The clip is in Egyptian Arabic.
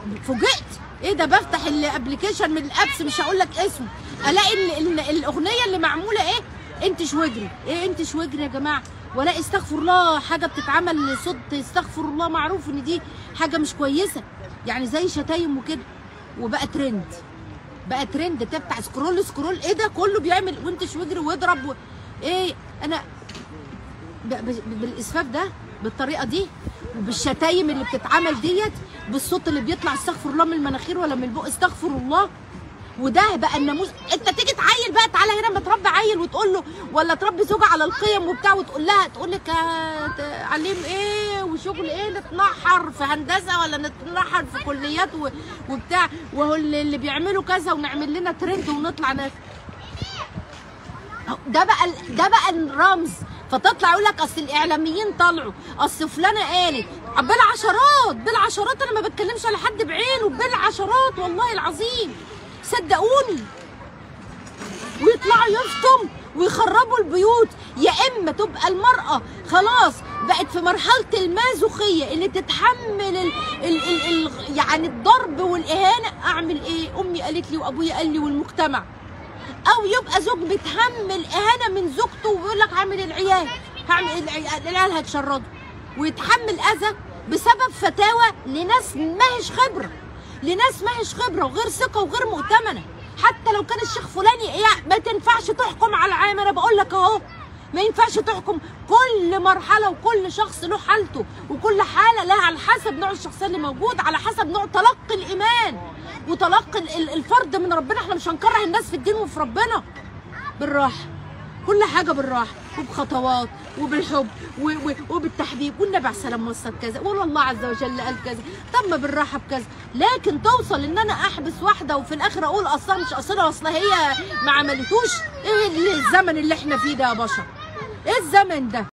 فوجئت ايه ده بفتح الابلكيشن من الابس مش هقول لك اسمه الاقي ال- ال- الاغنيه اللي معموله ايه انت شوجري ايه انت شوجري يا جماعه ولا استغفر الله حاجه بتتعمل صوت استغفر الله معروف ان دي حاجه مش كويسه يعني زي شتايم وكده وبقى ترند بقى ترند تفتح سكرول سكرول ايه ده كله بيعمل وانت شوجري واضرب و... ايه انا ب- ب- بالاسفاف ده بالطريقه دي وبالشتايم اللي بتتعمل ديت بالصوت اللي بيطلع استغفر الله من المناخير ولا من البق استغفر الله وده بقى الناموس انت تيجي تعيل بقى تعالى هنا ما تربي عيل وتقول له ولا تربي زوجة على القيم وبتاع وتقول لها تقول لك آه، تعليم ايه وشغل ايه نتنحر في هندسه ولا نتنحر في كليات و- وبتاع وهو اللي اللي بيعملوا كذا ونعمل لنا ترند ونطلع ناس ده بقى ال- ده بقى الرمز فتطلع يقول لك اصل الاعلاميين طلعوا اصل فلانه قالت بالعشرات بالعشرات انا ما بتكلمش على حد بعينه بالعشرات والله العظيم صدقوني ويطلعوا يفتم ويخربوا البيوت يا اما تبقى المراه خلاص بقت في مرحله المازوخيه اللي تتحمل ال ال ال ال يعني الضرب والاهانه اعمل ايه امي قالت لي وابويا قال لي والمجتمع او يبقى زوج متحمل اهانه من زوجته ويقول لك هعمل العيال هعمل العي- العيال هيتشردوا ويتحمل اذى بسبب فتاوى لناس ماهيش خبره لناس ماهيش خبره وغير ثقه وغير مؤتمنه حتى لو كان الشيخ فلاني يعني ما تنفعش تحكم على عام انا بقول لك اهو ما ينفعش تحكم كل مرحله وكل شخص له حالته وكل حاله لها على حسب نوع الشخصيه اللي موجود على حسب نوع تلقي الايمان وتلقي ال- ال- الفرد من ربنا احنا مش هنكره الناس في الدين وفي ربنا بالراحه كل حاجه بالراحه وبخطوات وبالحب و- و- وبالتحبيب والنبي عليه السلام وصل كذا والله عز وجل قال كذا طب ما بالراحه بكذا لكن توصل ان انا احبس واحده وفي الاخر اقول اصلا مش اصلا اصلا هي ما عملتوش ايه الزمن اللي احنا فيه ده يا بشر ايه الزمن ده